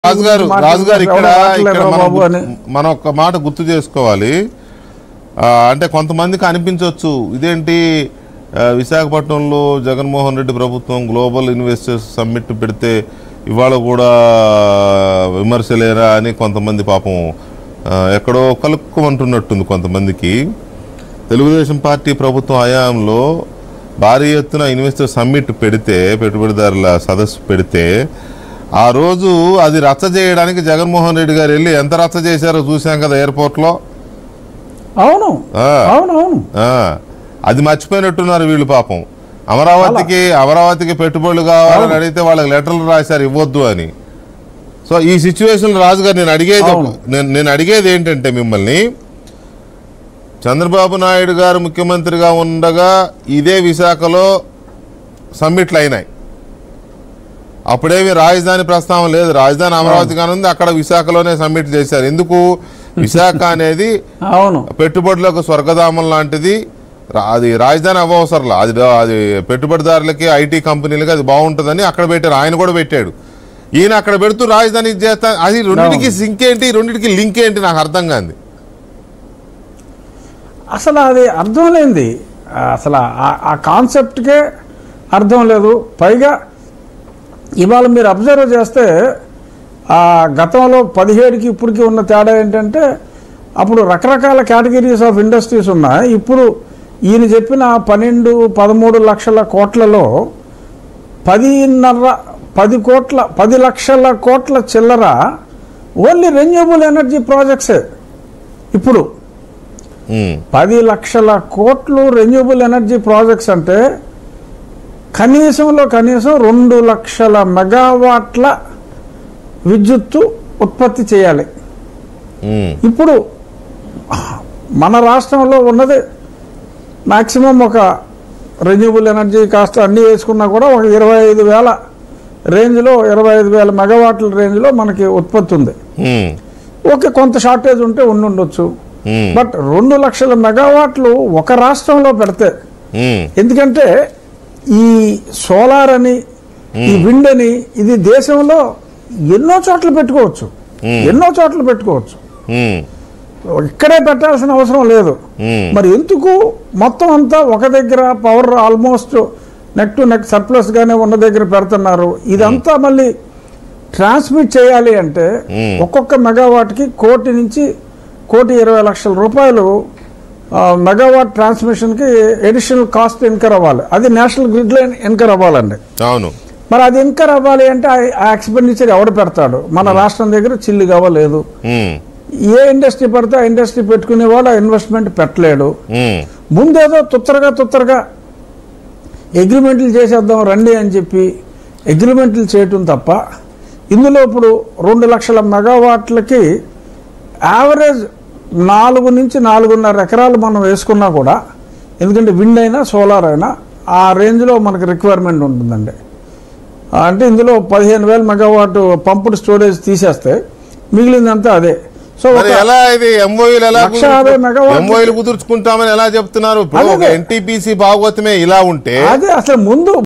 రాజు గారు రాజు గారు ఇక్కడ ఇక్కడ మాట్లాడలేరా మనం బాబు అని గుర్తు- మనం ఒక మాట గుర్తు చేసుకోవాలి ఆ, అంటే కొంతమందికి అనిపించవచ్చు ఇదేంటి ఆ, విశాఖపట్నంలో జగన్మోహన్ రెడ్డి ప్రభుత్వం గ్లోబల్ ఇన్వెస్టర్స్ సమ్మిట్ పెడితే ఇవాళ కూడా విమర్శలేరా అని కొంతమంది పాపం ఆ, ఎక్కడో కలుక్కుమంటున్నట్టుంది కొంతమందికి తెలుగుదేశం పార్టీ ప్రభుత్వం హయాంలో భారీ ఎత్తున ఇన్వెస్టర్ సమ్మిట్ పెడితే పెట్టుబడిదారుల సదస్సు పెడితే ఆ రోజు అది రచ్చ చేయడానికి జగన్మోహన్ రెడ్డి గారు వెళ్ళి ఎంత రచ్చ చేశారో చూసాం కదా ఎయిర్పోర్ట్లో అవును ఆ. అవును అవును ఆ, అది మర్చిపోయినట్టున్నారు వీళ్ళు పాపం అమరావతికి అమరావతికి పెట్టుబడులు కావాలని అడిగితే వాళ్ళకి లెటర్లు రాశారు ఇవ్వద్దు అని సో ఈ సిచ్యువేషన్ రాజుగారు నేను అడిగేది ఒక- అవును. నేను నేను అడిగేది ఏంటంటే మిమ్మల్ని చంద్రబాబు నాయుడు గారు ముఖ్యమంత్రిగా ఉండగా ఇదే విశాఖలో సమ్మిట్లు అయినాయి అప్పుడేమి రాజధాని ప్రస్తావన లేదు రాజధాని అమరావతి కానీ ఉంది అక్కడ విశాఖలోనే సమ్మిట్ చేశారు ఎందుకు విశాఖ అనేది అవును పెట్టుబడులకు స్వర్గధామం లాంటిది రా- అది రాజధాని అవ్వవసరంలా అది అది పెట్టుబడిదారులకి ఐటీ కంపెనీలకి అది బాగుంటుందని అక్కడ పెట్టారు ఆయన కూడా పెట్టాడు ఈయన అక్కడ పెడుతూ రాజధాని ఇది చేస్తా అది రెండింటికి సింక్ ఏంటి రెండింటికి లింక్ ఏంటి నాకు అర్థం కాంది అసలు అది అర్థం లేనిది అసలు ఆ- ఆ కాన్సెప్ట్కే అర్థం లేదు పైగా ఇవాళ మీరు అబ్జర్వ్ చేస్తే ఆ గతంలో పదిహేడుకి ఇప్పటికి ఉన్న తేడా ఏంటంటే అప్పుడు రకరకాల కేటగిరీస్ ఆఫ్ ఇండస్ట్రీస్ ఉన్నాయి ఇప్పుడు ఈయన చెప్పిన పన్నెండు పదమూడు లక్షల కోట్లలో పదిన్నర పది కోట్ల పది లక్షల కోట్ల చిల్లర ఓన్లీ రెన్యూబుల్ ఎనర్జీ ప్రాజెక్ట్సే ఇప్పుడు ఉమ్, పది లక్షల కోట్లు రెన్యూబుల్ ఎనర్జీ ప్రాజెక్ట్స్ అంటే కనీసంలో కనీసం రెండు లక్షల మెగావాట్ల విద్యుత్తు ఉత్పత్తి చేయాలి ఉమ్, ఇప్పుడు మన రాష్ట్రంలో ఉన్నది మాక్సిమం ఒక రెన్యూబుల్ ఎనర్జీ కాస్ట్ అన్నీ వేసుకున్నా కూడా ఒక ఇరవై ఐదు వేల రేంజ్లో ఇరవై ఐదు వేల మెగావాట్ల రేంజ్లో మనకి ఉత్పత్తి ఉంది ఉమ్, ఓకే కొంత షార్టేజ్ ఉంటే ఉండి ఉండొచ్చు ఉమ్, బట్ రెండు లక్షల మెగావాట్లు ఒక రాష్ట్రంలో పెడితే ఉమ్, ఎందుకంటే ఈ సోలార్ అని ఈ విండ్ అని ఇది దేశంలో ఎన్నో చోట్ల పెట్టుకోవచ్చు Hmm. ఎన్నో చోట్ల పెట్టుకోవచ్చు ఉమ్, ఇక్కడే పెట్టాల్సిన అవసరం లేదు ఉమ్, మరి ఎందుకు మొత్తం అంతా ఒక దగ్గర power almost neck to neck surplus గానే ఉన్న దగ్గర పెడుతున్నారు ఇదంతా మళ్ళీ ట్రాన్స్మిట్ చేయాలి అంటే Hmm. ఒక్కొక్క మెగావాట్కి కోటి నుంచి కోటి ఇరవై లక్షల రూపాయలు ఆ, మెగావాట్ ట్రాన్స్మిషన్కి ఎడిషనల్ కాస్ట్ ఇన్కర్ అవ్వాలి అది నేషనల్ గ్రిడ్లో ఇన్కర్ అవ్వాలండి అవును మరి అది ఇన్కర్ అవ్వాలి అంటే ఆ- ఆ ఎక్స్పెండిచర్ ఎవడు పెడతాడు మన రాష్ట్రం దగ్గర చిల్లు కావలేదు ఉమ్, ఏ ఇండస్ట్రీ పడితే ఆ ఇండస్ట్రీ పెట్టుకునే వాడు ఆ ఇన్వెస్ట్మెంట్ పెట్టలేడు ఉమ్, ముందేదో తుత్తరగా తుత్తరగా అగ్రిమెంట్లు చేసేద్దాం రండి అని చెప్పి అగ్రిమెంట్లు చేయటం తప్ప ఇందులో ఇప్పుడు రెండు లక్షల మెగావాట్లకి యావరేజ్ నాలుగు నుంచి నాలుగున్నర ఎకరాలు మనం వేసుకున్నా కూడా ఎందుకంటే విండ్ అయినా సోలార్ అయినా ఆ రేంజ్లో మనకి రిక్వైర్మెంట్ ఉంటుందండి అంటే ఇందులో పదిహేను వేల మెగావాట్ పంపుడ్ స్టోరేజ్ తీసేస్తే మిగిలిందంతా అదే సో మరి ఒక ఎలా ఇది ఎంఓయూలు ఎలా లక్ష యాభై మెగావాట్లు- ఎంఓయూలు కుదుర్చుకుంటామని ఎలా చెప్తున్నారు ఇప్పుడు ఒక అదే. ఎన్టీపీసీ భాగవతమే ఇలా ఉంటే అదే అసలు ముందు